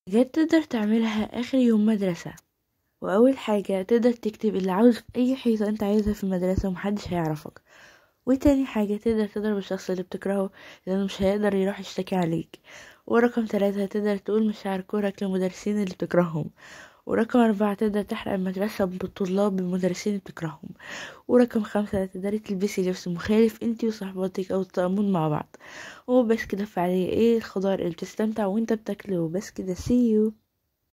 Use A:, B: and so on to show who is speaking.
A: حاجات تقدر تعملها آخر يوم مدرسة وأول حاجة تقدر تكتب اللي عاوز في أي حيطة أنت عايزها في المدرسة ومحدش هيعرفك وتاني حاجة تقدر تضرب الشخص اللي بتكرهه لأنه مش هيقدر يروح يشتكي عليك ورقم ثلاثة تقدر تقول مشاعر كورك للمدرسين اللي بتكرههم ورقم أربعة تقدر تحرق المدرسة بالطلاب بالمدرسين اللي بتكرههم ورقم خمسة تقدري تلبسي لبس مخالف انتي وصحباتك أو تطقمون مع بعض وبس كده فعليا ايه الخضار اللي بتستمتع وانت بتاكله وبس كده see you